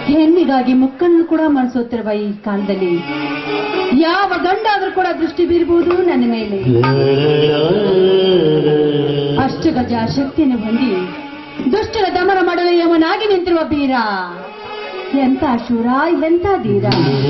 ಹೆಣ್ಣಿಗಾಗಿ ಮುಕ್ಕನ್ನು ಕೂಡ ಮನಸೋತಿರುವ ಈ ಕಾಲದಲ್ಲಿ ಯಾವ ಗಂಡಾದ್ರೂ ಕೂಡ ದೃಷ್ಟಿ ಬೀರಬಹುದು ನನ್ನ ಮೇಲೆ ಅಷ್ಟು ಗಜ ಶಕ್ತಿಯನ್ನು ಹೊಂದಿ ದುಷ್ಟರ ದಮನ ಮಾಡಲು ಯವನಾಗಿ ನಿಂತಿರುವ ಬೀರ ಎಂತ ಶೂರ ಎಂತ ಧೀರ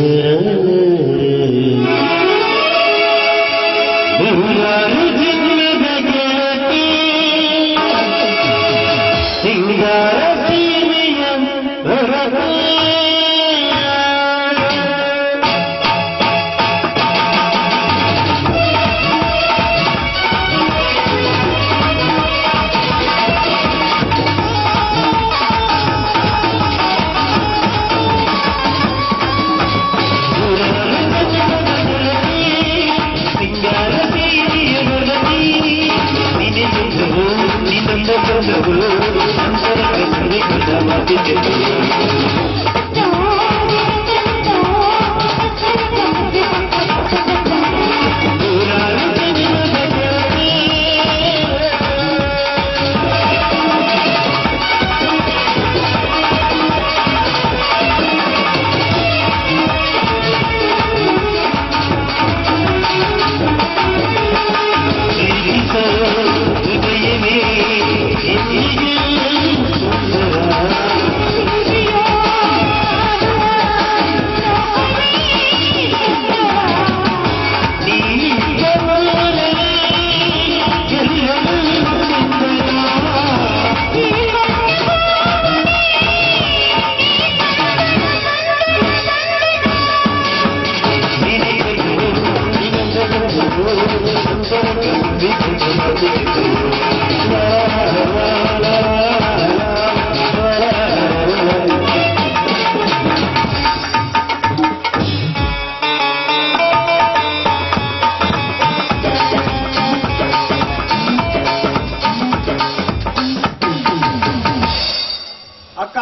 ಅಕ್ಕ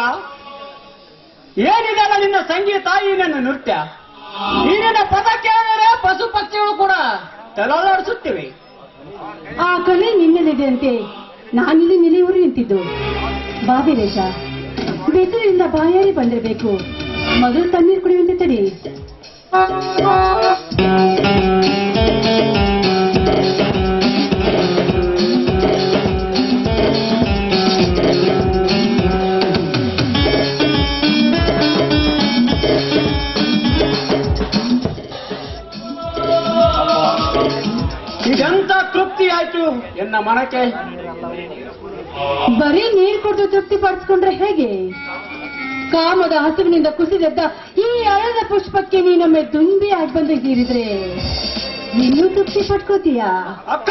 ಏನಿದೆಲ್ಲ ನಿನ್ನ ಸಂಗೀತ ಈ ನನ್ನ ನೃತ್ಯ ಈ ನಿನ್ನ ಪದ ಕೇಳಿದರೆ ಪಶು ಪಕ್ಷಿಗಳು ಕೂಡ ತಲಾಡಿಸುತ್ತಿವೆ ಆ ಕಲೆ ನಿನ್ನಲ್ಲಿದೆ ಅಂತೆ ನಾನಿಲ್ಲಿ ನಿಲಿಯೂರು ನಿಂತಿದ್ದು ಬಾ ವೀರೇಶ ಬೆದರಿಂದ ಬಾಯಾರಿ ಬಂದಿರಬೇಕು ಮೊದಲು ತಣ್ಣೀರು ಕುಡಿಯುವಂತೆ ತಡಿ ಇದೆಂತ ತೃಪ್ತಿ ಆಯ್ತು ಎನ್ನ ಮನಕ್ಕೆ ಬರೀ ನೀರು ಕುಡಿದು ತೃಪ್ತಿ ಪಡಿಸ್ಕೊಂಡ್ರೆ ಹೇಗೆ ಕಾಮದ ಹಸುವಿನಿಂದ ಕುಸಿದದ್ದ ಈ ಅಳದ ಪುಷ್ಪಕ್ಕೆ ನೀನೊಮ್ಮೆ ದುಂಬಿ ಆಗಿ ಬಂದು ಹೀರಿದ್ರೆ ಇನ್ನೂ ತೃಪ್ತಿ ಪಡ್ಕೋತೀಯಾ ಅಕ್ಕ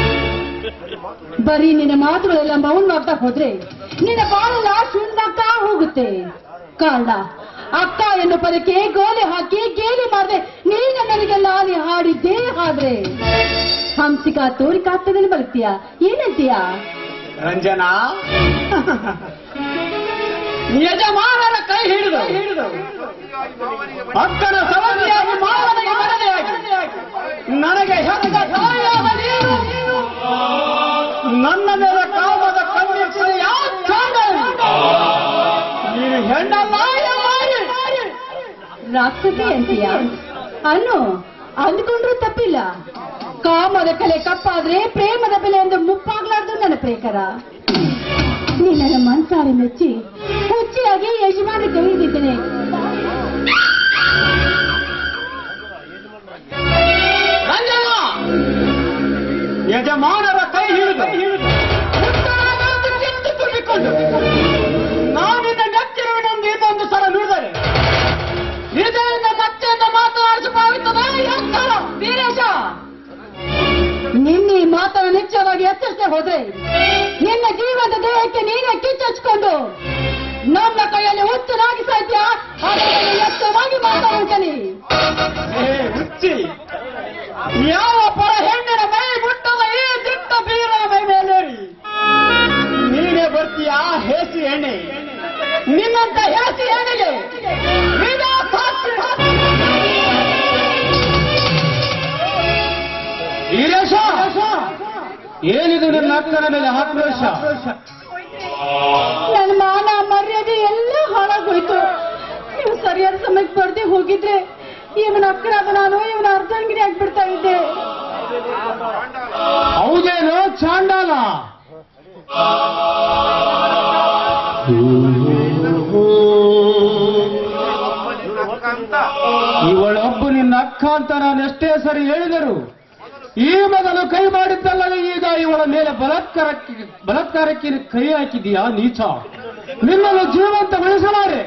ಬರೀ ನಿನ್ನ ಮಾತುಗಳೆಲ್ಲ ಮೌನವಾಗ್ತಾ ಹೋದ್ರೆ ನಿನ್ನ ಬಾಳೆಲ್ಲ ಸುಂದಾಗ್ತಾ ಹೋಗುತ್ತೆ ಕಾರಣ ಅಕ್ಕ ಎನ್ನುವ ಪದಕ್ಕೆ ಗೋಲಿ ಹಾಕಿ ಗೇಲಿ ಮಾಡದೆ ನೀನು ನನಗೆ ಲಾಲಿ ಹಾಡಿದ್ದೇ ಆದ್ರೆ ಹಂಸಿಕಾ ತೋರಿಕಾಗ್ತದಲ್ಲಿ ಬರುತ್ತೀಯ ಏನಂತೀಯ ರಂಜನಾ ಯಜಮಾನನ ಕೈ ಹಿಡಿದು ಹಿಡಿದು ಅಕ್ಕನ ಸವತಿಯಾಗಿ ಮಾವನಿಗೆ ಮನೆಯಾಗಿ ನನಗೆ ಹೆತ್ತ ತಾಯಿಯಾದ ನೀನು ನನ್ನ ಮೇಲೆ ಕಾಮದ ಕಣ್ಣಿಟ್ಟು ಯಾಕೆ ನೀನು ಹೆಣ್ಣಲ್ಲ ಮಾರಿ ರಾಕ್ಷಸಿ ಅಂತೀಯ ಅನ್ನು ಅಂದ್ಕೊಂಡ್ರೂ ತಪ್ಪಿಲ್ಲ ಕಾಮದ ಕಲೆ ಕಪ್ಪಾದ್ರೆ ಪ್ರೇಮದ ಬೆಲೆ ಎಂದು ಮುಪ್ಪಾಗ್ಲಾರ್ದು ನನ್ನ ಪ್ರೇಕರ ನಿನ್ನ ಮನ್ಸಾರಿ ಮೆಚ್ಚಿ ಹುಚ್ಚಿಯಾಗಿ ಯಜಮಾನ ಕೈದಿದ್ದೇನೆ ರಂಜನ ಯಜಮಾನರ ಕೈ ಹಿಡಿದು ಮುದ್ದಾದ ಚಿತ್ತು ತುಂಬಿಕೊಂಡು ನಾನಿನ್ನ ನೆಚ್ಚಿರುವನೆಂದು ಇದೊಂದು ಸಲ ನುಡಿದರೆ ಇದರಿಂದ ಮತ್ತೆಂದ ಮಾತನಾಡಿಸಬೇಕಾಗುತ್ತದೆ ಎಂತಲ ವೀರೇಶ ನಿನ್ನ ಈ ಮಾತನ್ನು ನಿಶ್ಚಯವಾಗಿ ಎಚ್ಚರಿಸದೆ ಹೋದ್ರೆ ನಿನ್ನ ಜೀವನದ ದೇಹಕ್ಕೆ ನೀನೇ ಕಿಚ್ಚಚ್ಕೊಂಡು ನನ್ನ ಕೈಯಲ್ಲಿ ಹುಚ್ಚನಾಗಿ ಸಾಧ್ಯ ಎಚ್ಚರವಾಗಿ ಮಾತಾಡುತ್ತೇನೆ ಏ ಹುಚ್ಚಿ ಯಾವ ಪರ ಹೆಣ್ಣಿನ ಮೈ ಮುಟ್ಟದ ಈ ದಿಟ್ಟ ಬೀರನ ಮೈ ಮೇಲೇರಿ ನೀನೇ ಬರ್ತೀಯಾ ಹೇಸಿ ಎಣ್ಣೆ ನಿನ್ನಂತ ಹೇಸಿ ಎಣ್ಣೆಗೆ ಇದೇ ಸಾಕ್ಷಿ. ವೀರೇಶ ಏನಿದು ನಿನ್ನ ಅಕ್ಕನ ಮೇಲೆ ಆಕ್ರೋಶ ನನ್ನ ಮಾನ ಮರ್ಯಾದೆ ಎಲ್ಲ ಹಾಳಾಗೋಯ್ತು ಸರಿಯಾದ ಸಮಯಕ್ಕೆ ಬರ್ದೆ ಹೋಗಿದ್ರೆ ಇವನ ಅಕ್ಕನಾದ ನಾನು ಇವನ ಅರ್ಧಂಗಿರಿ ಆಗ್ಬಿಡ್ತಾ ಇದ್ದೆ ಹೌದೇನೋ ಚಾಂಡಾಲ ಇವಳೊಬ್ಬ ನಿನ್ನ ಅಕ್ಕ ಅಂತ ನಾನು ಎಷ್ಟೇ ಸರಿ ಹೇಳಿದರು ಈ ಮೊದಲು ಕೈ ಮಾಡಿದ್ದಲ್ಲದೆ ಈಗ ಇವಳ ಮೇಲೆ ಬಲಾತ್ಕಾರಕ್ಕೆ ಬಲಾತ್ಕಾರಕ್ಕೆ ಕೈ ಹಾಕಿದೀಯಾ ನೀಚ ನಿನ್ನನ್ನು ಜೀವಂತಗೊಳಿಸಲಾರೆ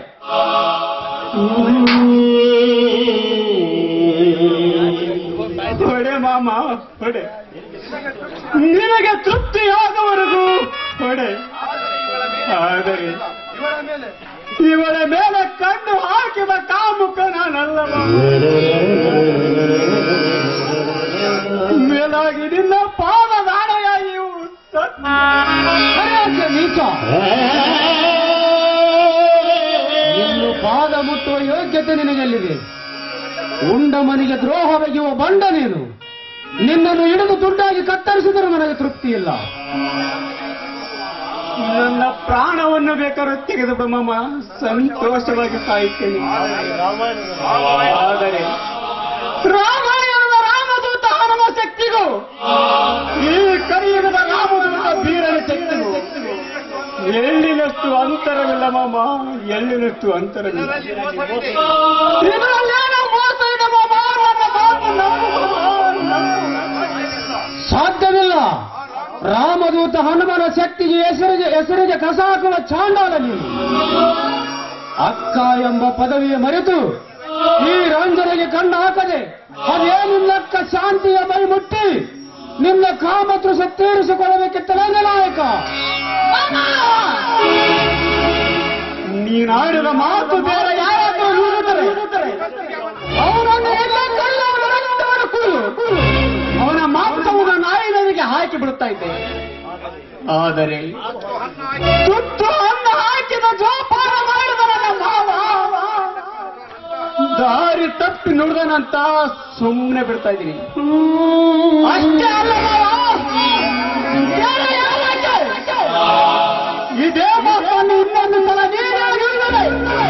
ಹೊಡೆ ಮಾಮ ಹೊಡೆ ನಿನಗೆ ತೃಪ್ತಿಯಾದವರೆಗೂ ಹೊಡೆ ಆದರೆ ಇವಳ ಮೇಲೆ ಕಣ್ಣು ಹಾಕಿದ ಕಾಮುಕ ನಾನಲ್ಲವ ಮೇಲಾಗಿ ನಿನ್ನ ಪಾದ ನಾಣಯ ಇವು ಸತ್ಯ ನೀಚ ಇನ್ನು ಪಾದ ಮುಟ್ಟುವ ಯೋಗ್ಯತೆ ನಿನಗೆಲ್ಲಿದೆ ಉಂಡ ಮನಿಗೆ ದ್ರೋಹ ಬಗೆಯುವ ಬಂಡ ನೀನು ನಿನ್ನನ್ನು ಹಿಡಿದು ದುಡ್ಡಾಗಿ ಕತ್ತರಿಸಿದರೂ ನನಗೆ ತೃಪ್ತಿ ಇಲ್ಲ ನನ್ನ ಪ್ರಾಣವನ್ನು ಬೇಕಾದ್ರೂ ತೆಗೆದು ಬ್ರಹ್ಮ ಸಂತೋಷವಾಗಿ ಸಾಯುತ್ತೇನೆ ಆದರೆ ರಾಮಾಯಣದ ರಾಮದೂತ ಹನುಮ ಶಕ್ತಿಗೂ ಈ ಕಲಿಯುಗದ ರಾಮದೂತ ಬೀರನ ಶಕ್ತಿಗೂ ಎಳ್ಳಿನಷ್ಟು ಅಂತರವಿಲ್ಲ ಮಾಮ ಎಳ್ಳಿನಷ್ಟು ಅಂತರವಿಲ್ಲ ಇದರಲ್ಲೇನೋ ಮೋಸ ಇದೆ ಮಾಮ, ನನ್ನ ಮಾತು ನಂಬು. ಸಾಧ್ಯವಿಲ್ಲ ರಾಮದೂತ ಹನುಮನ ಶಕ್ತಿಗೆ ಹೆಸರಿಗೆ ಹೆಸರಿಗೆ ಕಸ ಹಾಕುವ ಚಾಂಡಾಲ ನೀನು ಅಕ್ಕ ಎಂಬ ಪದವಿಯ ಮರೆತು ಈ ರಂಜನೆಗೆ ಕಣ್ಣು ಹಾಕದೆ ಅದೇ ನಿನ್ನಕ್ಕ ಶಾಂತಿಯ ಮೈ ಮುಟ್ಟಿ ನಿನ್ನ ಕಾಮತೃಷ ತೀರಿಸಿಕೊಳ್ಳಬೇಕಿತ್ತಲೇ ನಾಯಕ ನೀನಾಡಿದ ಮಾತು ಬೇರೆ ಯಾರಾದರೂ ನುಡಿದರೆ ಅವನನ್ನು ಎಲ್ಲ ಕಲ್ಲವರ ರಕ್ತವನ್ನು ಕುಡಿದು ಅವನ ಮಾಂಸವನ್ನು ನಾಯಿನರಿಗೆ ಹಾಕಿ ಬಿಡುತ್ತಾ ಇದ್ದೆ ಆದರೆ ತುತ್ತು ಅನ್ನ ಹಾಕಿದ ಜೋಪಾನ ಮಾಡಿದ ನನ್ನ ಮಾವ ದಾರಿ ತಪ್ಪಿ ನುಡಿದನಂತ ಸುಮ್ಮನೆ ಬಿಡ್ತಾ ಇದ್ದೀನಿ ಅಷ್ಟೇ ಅಲ್ಲ ಮಾವ ಬೇರೆ ಯಾರಕ್ಕೆ? ಇದೇ ಮಾತನ್ನು ಇನ್ನೊಂದು ಸಲ ನೀನೇ ನುಡಿದರೆ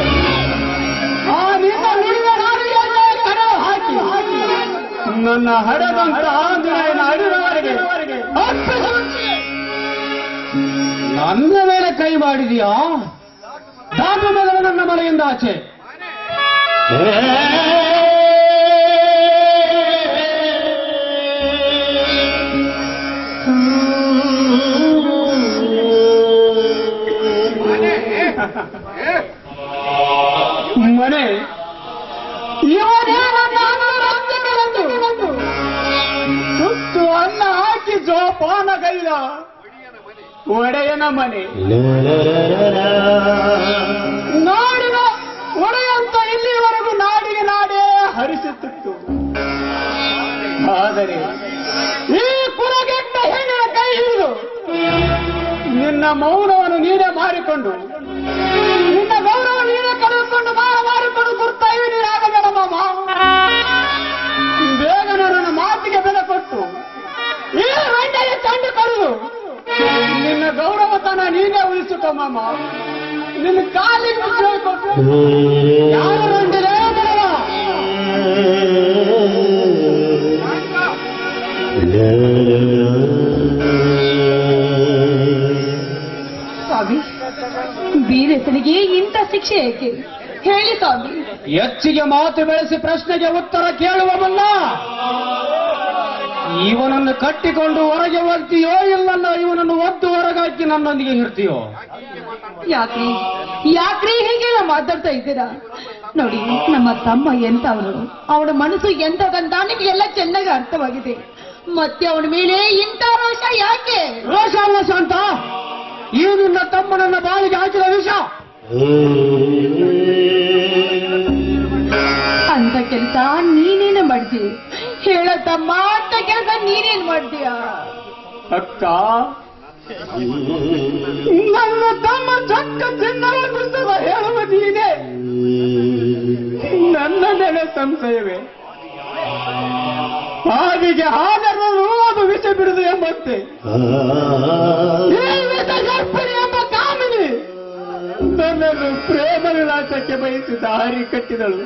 ಆ ನಿನ್ನ ನುಡಿದ ನಾಲಿಗೆ ಕಡೆ ಹಾಕಿ ನನ್ನ ಹಡದಂತ ಆಂಜನೇಯನ ಅಡಿರವರೆಗೆ ಅರ್ಪಿಸು. ನನ್ನ ಮೇಲೆ ಕೈ ಮಾಡಿದೀಯಾ ದಾಟು ಮೊದಲು ನನ್ನ ಮನೆಯಿಂದ ಆಚೆ ಮನೆ ಇವನೇ ನನ್ನ ಅನುರಾಗಗಳನ್ನು ಸುತ್ತು ಅನ್ನ ಹಾಕಿ ಜೋಪಾನ ಗೈದ ಒಡೆಯನ ಮನೆ ನಾಡಿನ ಒಡೆಯಂತ ಇಲ್ಲಿವರೆಗೂ ನಾಡಿಗೆ ನಾಡೇ ಹರಿಸುತ್ತಿತ್ತು ಆದರೆ ಈ ಕುರಗೆಟ್ಟ ಹೆಣ್ಣಿನ ಕೈ ಹಿಡಿದು ನಿನ್ನ ಮೌನವನ್ನು ನೀನೇ ಮಾರಿಕೊಂಡು ನಿನ್ನ ಗೌರವ ನೀನೇ ಕಳೆದುಕೊಂಡು ಮಾರ ಮಾರಿಕೊಂಡು ಗುರ್ತಾ ನೀನು ಆಗಬೇಡ ಮಾಮ ಬೇಗ ನನ್ನ ಮಾತಿಗೆ ಬೆಲೆ ಕೊಟ್ಟು ಈ ವೆಂಡೆಗೆ ತಂಡು ಕರೆದು ನಿನ್ನ ಗೌರವತನ ನೀನೇ ಉಳಿಸಿಕೊ ಮಾಮ ನಿನ್ನ ಕಾಲಿಗೆ ಮುಚ್ಚಿ ಕೊಟ್ಟು ಯಾರು ರಂಡಿರೇ ಬಿಡಲ್ಲ ಸ್ವಾಮಿ ಬೀರೆಸನಿಗೆ ಇಂಥ ಶಿಕ್ಷೆ ಏಕೆ ಹೇಳಿ ಸ್ವಾಮಿ ಹೆಚ್ಚಿಗೆ ಮಾತು ಬೆಳೆಸಿ ಪ್ರಶ್ನೆಗೆ ಉತ್ತರ ಕೇಳುವ ಮುನ್ನ ಇವನನ್ನು ಕಟ್ಟಿಕೊಂಡು ಹೊರಗೆ ಹೋಗ್ತೀಯೋ ಇಲ್ಲ ಇವನನ್ನು ಒದ್ದು ಹೊರಗಾಕಿ ನನ್ನೊಂದಿಗೆ ಇರ್ತೀಯೋ ಯಾಕ್ರಿ ಯಾಕ್ರಿ ಹೀಗೆಲ್ಲ ಮಾತಾಡ್ತಾ ಇದ್ದೀರಾ ನೋಡಿ ನಮ್ಮ ತಮ್ಮ ಎಂತವನು ಅವನ ಮನಸ್ಸು ಎಂತದಂತ ನಿಮಗೆಲ್ಲ ಚೆನ್ನಾಗಿ ಅರ್ಥವಾಗಿದೆ ಮತ್ತೆ ಅವನ ಮೇಲೆ ಇಂಥ ರೋಷ ಯಾಕೆ ರೋಷ ಅಲ್ಲ ಶಾಂತ ಈ ನಿನ್ನ ತಮ್ಮನನ್ನ ಬಾವಿಗೆ ಹಾಕಿದ ವಿಷ ಅಂತ ಕೆಲಸ ನೀನೇನು ಮಾಡ್ದಿ ಹೇಳ ತಮ್ಮ ಅಂತ ಕೆಲಸ ನೀನೇನ್ ಮಾಡ್ತೀಯ ಅಕ್ಕ ನನ್ನ ತಮ್ಮ ಚಕ್ಕ ಚಿನ್ನವ ಗುರುತದ ಹೇಳುವ ನೀನೇ ನನ್ನ ಮೇಲೆ ಸಂಶಯವೇ ಹಾವಿಗೆ ಹಾದರರು ಅದು ವಿಷ ಬಿಡುದು ಎಂಬಂತೆ ಈ ವಿಷ ಗರ್ಭಿಣಿ ಎಂಬ ಕಾಮಿನಿ ನನ್ನನ್ನು ಪ್ರೇಮವಿಲ್ಲ ವನವಾಸಕ್ಕೆ ಬಯಸಿ ದಾರಿ ಕಟ್ಟಿದಳು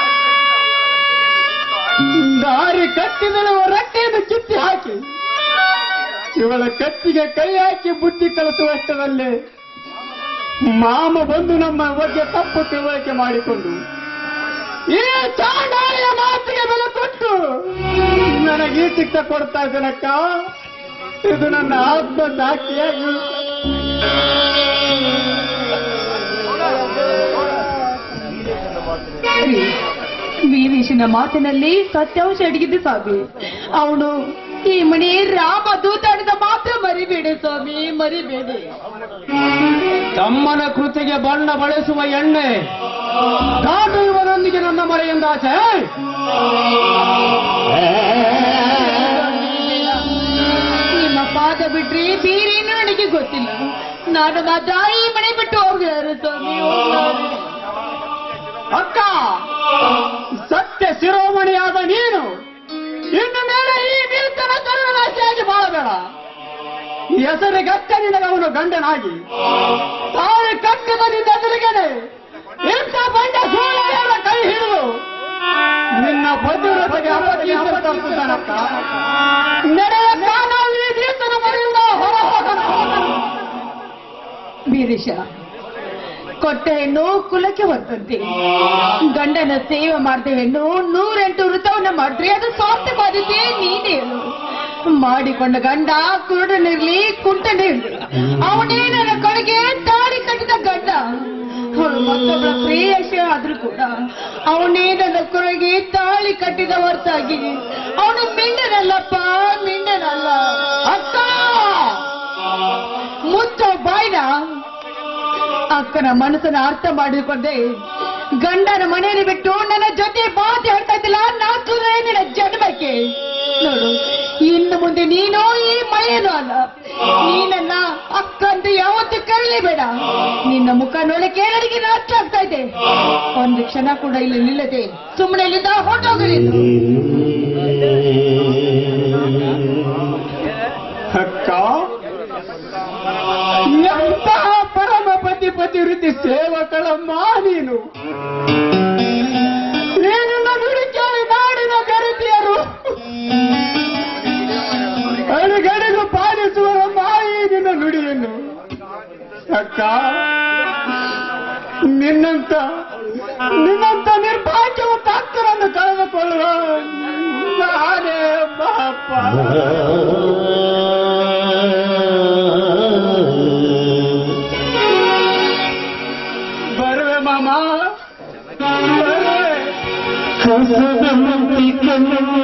ದಾರಿ ಕಟ್ಟಿದಳು ರಟ್ಟೆಯನ್ನು ಕಿತ್ತಿ ಹಾಕಿ ಇವಳ ಕತ್ತಿಗೆ ಕೈ ಹಾಕಿ ಬುದ್ಧಿ ಕಲಿಸುವಷ್ಟರಲ್ಲೇ ಮಾಮ ಬಂದು ನಮ್ಮ ಬಗ್ಗೆ ತಪ್ಪು ತಿಳುವಳಿಕೆ ಮಾಡಿಕೊಂಡು ಈ ಚಾಂಡಾಲಿಯ ಮಾತಿಗೆ ಬೆಲೆ ಕೊಟ್ಟು ನನಗೆ ಈ ಶಿಕ್ಷೆ ಕೊಡ್ತಾ ಇದ್ದೇನಕ್ಕ ಇದು ನನ್ನ ಆತ್ಮ ಸಾಕ್ಷಿಯಾಗಿ ವೀರೇಶನ ಮಾತಿನಲ್ಲಿ ಸತ್ಯಾಂಶ ಅಡಗಿದ್ದು ಸ್ವಾಮಿ ಅವನು ಈ ಮನೆ ರಾಮ ದೂತಾಡಿದ ಮಾತ್ರ ಮರಿಬೇಡಿ ಸ್ವಾಮಿ ಮರಿಬೇಡಿ ತಮ್ಮನ ಕೃತಿಗೆ ಬಣ್ಣ ಬಳಸುವ ಎಣ್ಣೆ ನಾನು ಇವರೊಂದಿಗೆ ನನ್ನ ಮರೆಯಿಂದಾಚೆ ನಿಮ್ಮ ಪಾದ ಬಿಟ್ರೆ ಬೇರೇನು ನನಗೆ ಗೊತ್ತಿಲ್ಲ ನಾನು ಮಾತ್ರ ಈ ಮನೆ ಬಿಟ್ಟು ಹೋಗ್ಯಾರು ಸ್ವಾಮಿ ಹೋಗ್ತಾರೆ. ಅಕ್ಕ ಸತ್ಯ ಶಿರೋಮಣಿಯಾದ ನೀನು ಇನ್ನು ಮೇಲೆ ಈ ನೀತನ ಕರುಣರಾಶಿಯಾಗಿ ಬಾಳಬೇಡ ಹೆಸರಿಗಕ್ಕ ನಿನಗವನು ಗಂಡನಾಗಿ ತಾಯಿ ಕಟ್ಟಿದ ನಿನ್ನ ಎದುರಿಗೇನೆ ಇಂಥ ಬಂಡ ಸೂಳೆಯವರ ಕೈ ಹಿಡಿದು ನಿನ್ನ ಬದುರತೆಗೆ ಅಪಕೀರ್ತಿ ತಪ್ಪಿದ್ದಾನಕ್ಕ ನಡೆಯಕ್ಕ ನಾವು ಈ ನೀತನ ಮನೆಯಿಂದ ಹೊರ ಹೋಗೋಣ ವೀರೇಶ ಕೊಟ್ಟ ಹೆಣ್ಣು ಕುಲಕ್ಕೆ ಹೊರತಂತೆ ಗಂಡನ ಸೇವೆ ಮಾಡ್ದೆ ಹೆಣ್ಣು ನೂರೆಂಟು ವೃತವನ್ನ ಮಾಡ್ರಿ ಅದು ಸ್ವಾರ್ಥವಾದಿದ್ದೇ ನೀನೇ ಹೇಳು ಮಾಡಿಕೊಂಡ ಗಂಡ ಕುರುಡನಿರ್ಲಿ ಕುಂಟನಿರ್ಲಿ ಅವನೇ ನನ್ನ ಕೊಳಗೆ ತಾಳಿ ಕಟ್ಟಿದ ಗಂಡ ಅವಳು ಮತ್ತೊಬ್ಬಳ ಪ್ರೇಯಸಿ ಆದ್ರೂ ಕೂಡ ಅವನೇ ನನ್ನ ಕೊರಗೆ ತಾಳಿ ಕಟ್ಟಿದ ಹೊರತಾಗಿ ಅವನು ಮಿಂಡನಲ್ಲಪ್ಪ ಮಿಂಡನಲ್ಲ ಅಕ್ಕ ಮುಚ್ಚೋ ಬಾಯ್ನ ಅಕ್ಕನ ಮನಸ್ಸನ್ನ ಅರ್ಥ ಮಾಡಿಕೊಂಡೆ ಗಂಡನ ಮನೆಯಲ್ಲಿ ಬಿಟ್ಟು ನನ್ನ ಜೊತೆ ಮಾತು ಹೇಳ್ತಾ ಇದ್ದಿಲ್ಲ ನಾಲ್ಕು ನಿನ್ನ ಜನ್ಮಕ್ಕೆ ನೋಡು ಇನ್ನು ಮುಂದೆ ನೀನು ಈ ಮಳೆಯೂ ಅಲ್ಲ ನೀನನ್ನ ಅಕ್ಕ ಅಂತ ಯಾವತ್ತೂ ಕರೀಲೇಬೇಡ ನಿನ್ನ ಮುಖ ನೋಡಕ್ಕೆ ನನಗೆ ನಾಚ ಆಗ್ತಾ ಇದೆ ಒಂದು ಕ್ಷಣ ಕೂಡ ಇಲ್ಲಿ ನಿಲ್ಲದೆ ಸುಮ್ಮನೆ ಇಲ್ಲಿಂದ ಹೊರಟೋಗಲಿ ಅಕ್ಕ ಎಂತಹ ಪರಮ ಪತಿ ಪತಿ ವೃತ್ತಿ ಸೇವಕಳಮ್ಮ ನೀನು ನೀನನ್ನ ನುಡಿಕೇಳಿ ನಾಡಿನ ಗರತಿಯರು ಅಡುಗಡೆಗೂ ಪಾಲಿಸುವರಮ್ಮ ಈ ನಿನ್ನ ನುಡಿಯನ್ನು ಅಕ್ಕ ನಿನ್ನಂತ ನಿನ್ನಂತ ನಿರ್ಭಾಗ್ಯವ ಭಕ್ತರನ್ನು ಕಳೆದುಕೊಳ್ಳುವ ನಾನೇ ಪಾಪ ಬರುವೆ ಮಾಮ ಬರುವೆ ಕಸದಂತಿ ಕಂಡರು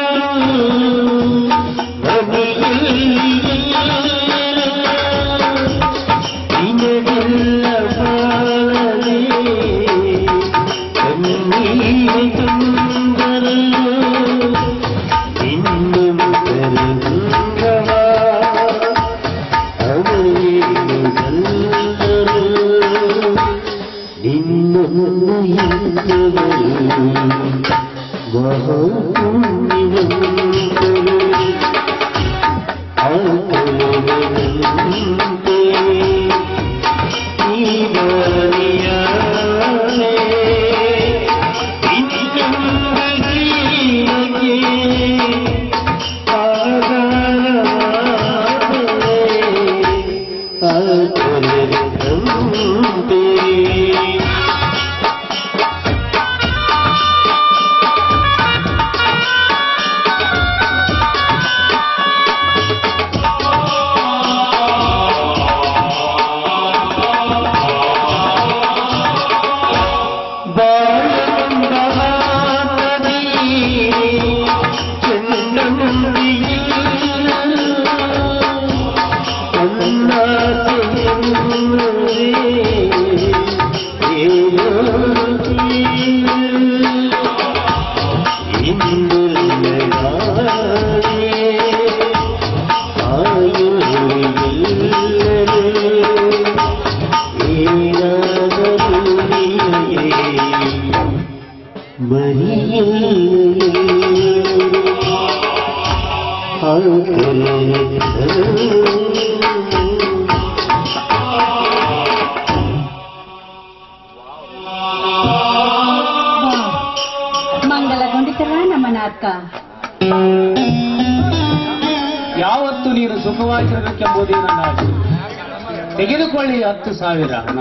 ನಿನಗೆಲ್ಲ ಬಾಳದೆ ಕಣ್ಣೀರು ತುಂದರು ಇನ್ನು ಮುಖರಂಗವ ಅವರೇನು ಸಲ್ಲರು ನಿನ್ನನ್ನು ಎಂದವರು ಮಹಾಪುಣ್ಯವಂತರು ಆತನಂತೆ ಈ ಬಾರಿಯಾನೆ ಇನ್ನೊಂದು ಜೀವಕ್ಕೆ ಆಧಾರವಾದರೆ ಆತನಂತೆ ಅಕ್ಕ ಯಾವತ್ತು ನೀನು ಸುಖವಾಗಿರಬೇಕೆಂಬುದೇ ನನ್ನ ಆಸೆ ತೆಗೆದುಕೊಳ್ಳಿ ಹತ್ತು ಸಾವಿರ ಹಣ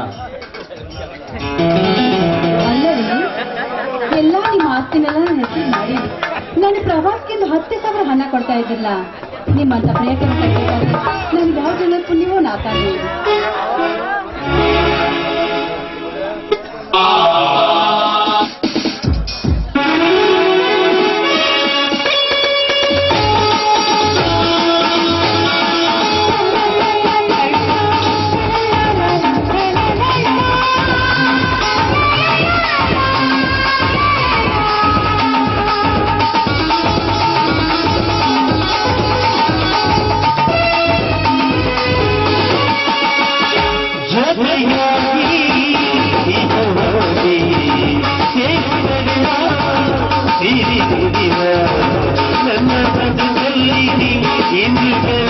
ಅಲ್ಲರಿ ಎಲ್ಲ ನಿಮ್ಮ ಆಸ್ತಿನೆಲ್ಲ ನನ್ನ ಹೆಸರು ಮಾಡಿ ನಾನು ಪ್ರವಾಸಕ್ಕಿಂತ ಹತ್ತು ಸಾವಿರ ಹಣ ಕೊಡ್ತಾ ಇದ್ದಿಲ್ಲ ನಿಮ್ಮಂತ ಪ್ರಿಯಕರ ಕಟ್ಟಬೇಕಾದ್ರೆ ನನಗೆ ಯಾವ ಜನ ಪುಣ್ಯವೂ ನಾಕಾಗಿ ಜೊತೆಯಾಗಿ ಇಹವಾಗಿ ಸೇರಿದೆಯ ಸಿರಿಗುದಿವ ನನ್ನ ಬದುಕಲ್ಲಿ ಎಂದು